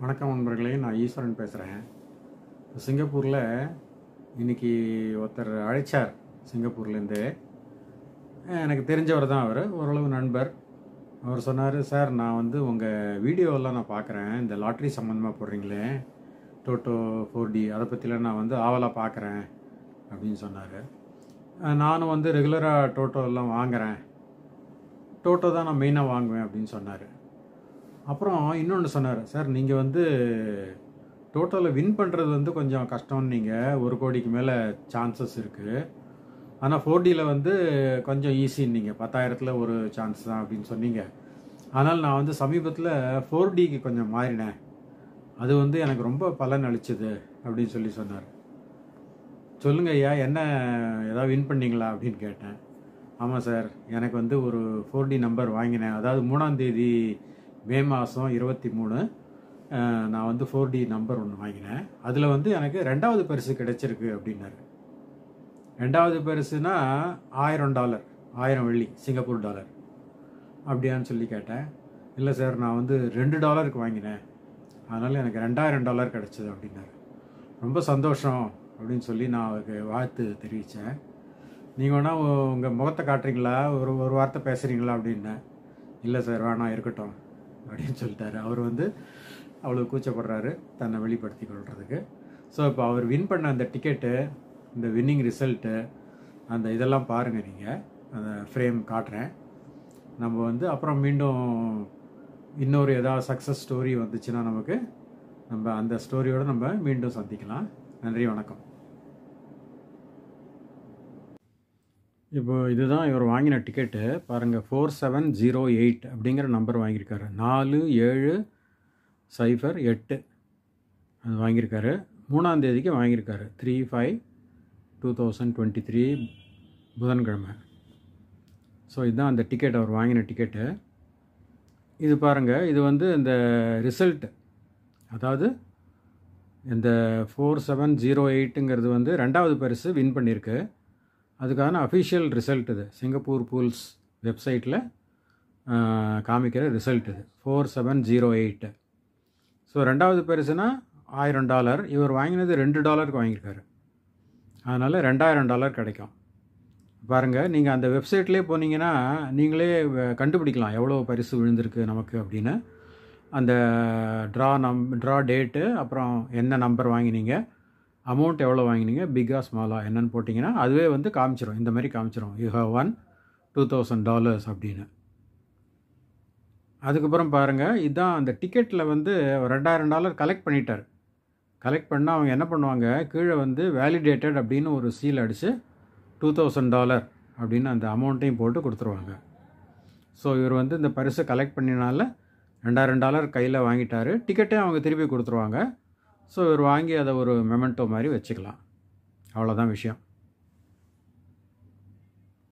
வணக்கம் நண்பர்களே நான் ஈஸ்வரன் பேசுகிறேன் சிங்கப்பூரில் இன்னைக்கு ஒருத்தர் அழைச்சார் சிங்கப்பூர்லேருந்து எனக்கு தெரிஞ்சவர் தான் அவர் ஓரளவு நண்பர் அவர் சொன்னார் சார் நான் வந்து உங்கள் வீடியோவெல்லாம் நான் பார்க்குறேன் இந்த லாட்ரி சம்மந்தமாக போடுறீங்களே டோட்டோ ஃபோர் டி அதை பற்றிலாம் நான் வந்து ஆவலாக பார்க்குறேன் அப்படின்னு சொன்னார் நானும் வந்து ரெகுலராக டோட்டோ எல்லாம் வாங்குறேன் டோட்டோ தான் நான் மெயினாக வாங்குவேன் அப்படின்னு சொன்னார் அப்புறம் இன்னொன்று சொன்னார் சார் நீங்கள் வந்து டோட்டலில் வின் பண்ணுறது வந்து கொஞ்சம் கஷ்டம்னு நீங்கள் ஒரு கோடிக்கு மேலே சான்சஸ் இருக்குது ஆனால் ஃபோர் டியில் வந்து கொஞ்சம் ஈஸின்னு நீங்கள் பத்தாயிரத்தில் ஒரு சான்ஸ் தான் அப்படின்னு சொன்னீங்க ஆனால் நான் வந்து சமீபத்தில் ஃபோர் டிக்கு கொஞ்சம் மாறினேன் அது வந்து எனக்கு ரொம்ப பலன் அளிச்சது அப்படின்னு சொல்லி சொன்னார் சொல்லுங்க ஐயா என்ன ஏதாவது வின் பண்ணீங்களா அப்படின்னு கேட்டேன் ஆமாம் சார் எனக்கு வந்து ஒரு ஃபோர் டி நம்பர் வாங்கினேன் அதாவது மூணாம் தேதி மே மாதம் இருபத்தி மூணு அஹ், நான் வந்து ஃபோர் டி நம்பர் ஒன்று வாங்கினேன் அதில் வந்து எனக்கு ரெண்டாவது பரிசு கிடைச்சிருக்கு அப்படின்னாரு ரெண்டாவது பரிசுனா ஆயிரம் டாலர் ஆயிரம் வெள்ளி சிங்கப்பூர் டாலர் அப்படியான்னு சொல்லி கேட்டேன் இல்லை சார் நான் வந்து ரெண்டு டாலருக்கு வாங்கினேன் அதனால் எனக்கு ரெண்டாயிரம் டாலர் கிடச்சிது அப்படின்னாரு ரொம்ப சந்தோஷம் அப்படின்னு சொல்லி நான் அவருக்கு வாழ்த்து தெரிவித்தேன் நீங்கள் வேணா உங்கள் முகத்தை காட்டுறீங்களா ஒரு ஒரு வார்த்தை பேசுகிறீங்களா அப்படின்னேன் இல்லை சார் வேணாம் இருக்கட்டும் அப்படின்னு சொல்லிட்டாரு அவர் வந்து அவ்வளோ கூச்சப்படுறாரு தன்னை வெளிப்படுத்தி கொள்றதுக்கு ஸோ இப்போ அவர் வின் பண்ண அந்த டிக்கெட்டு இந்த வின்னிங் ரிசல்ட்டு அந்த இதெல்லாம் பாருங்கள் நீங்கள் அந்த ஃப்ரேம் காட்டுறேன் நம்ம வந்து அப்புறம் மீண்டும் இன்னொரு ஏதாவது சக்ஸஸ் ஸ்டோரி வந்துச்சுன்னா நமக்கு நம்ம அந்த ஸ்டோரியோட நம்ம மீண்டும் சந்திக்கலாம் நன்றி வணக்கம் இப்போ இதுதான் இவர் வாங்கின டிக்கெட்டு பாருங்கள் ஃபோர் செவன் ஜீரோ எயிட் அப்படிங்கிற நம்பர் வாங்கியிருக்காரு நாலு ஏழு சைஃபர் எட்டு அது வாங்கியிருக்காரு மூணாம் தேதிக்கு வாங்கியிருக்காரு three five two thousand twenty three புதன்கிழமை ஸோ இதுதான் அந்த டிக்கெட் அவர் வாங்கின டிக்கெட்டு இது பாருங்கள் இது வந்து இந்த ரிசல்ட் அதாவது இந்த ஃபோர் செவன் ஜீரோ எயிட்டுங்கிறது வந்து ரெண்டாவது பரிசு வின் பண்ணியிருக்கு அதுக்கான அஃபிஷியல் ரிசல்ட் இது சிங்கப்பூர் பூல்ஸ் வெப்சைட்டில் காமிக்கிற ரிசல்ட் இது four seven zero eight so ரெண்டாவது பரிசுனா ஆயிரம் டாலர் இவர் வாங்கினது ரெண்டு டாலருக்கு வாங்கியிருக்காரு அதனால் ரெண்டாயிரம் டாலர் கிடைக்கும் பாருங்கள் நீங்கள் அந்த வெப்சைட்லேயே போனீங்கன்னா நீங்களே வ- கண்டுபிடிக்கலாம் எவ்வளோ பரிசு விழுந்திருக்கு நமக்கு அப்படின்னு அந்த ட்ரா நம் ட்ரா டேட்டு அப்புறம் என்ன நம்பர் வாங்கினீங்க அமௌண்ட் எவ்வளோ வாங்கினீங்க பிக்கா ஸ்மாலா என்னன்னு போட்டிங்கன்னா அதுவே வந்து காமிச்சிரும் இந்த மாதிரி காமிச்சிரும் you have one two thousand dollars அப்படின்னு அதுக்கப்புறம் பாருங்கள் இதுதான் அந்த டிக்கெட்டில் வந்து ரெண்டாயிரம் டாலர் கலெக்ட் பண்ணிட்டார் கலெக்ட் பண்ணால் அவங்க என்ன பண்ணுவாங்க கீழே வந்து வேலிடேட்டட் அப்படின்னு ஒரு சீல் அடித்து டூ தௌசண்ட் டாலர் அப்படின்னு அந்த அமௌண்ட்டையும் போட்டு கொடுத்துருவாங்க ஸோ இவர் வந்து இந்த பரிசை கலெக்ட் பண்ணினால ரெண்டாயிரம் டாலர் கையில் வாங்கிட்டாரு டிக்கெட்டையும் அவங்க திருப்பி கொடுத்துருவாங்க ஸோ இவர் வாங்கி அதை ஒரு மெமெண்டோ மாதிரி வச்சுக்கலாம் அவ்வளோதான் விஷயம்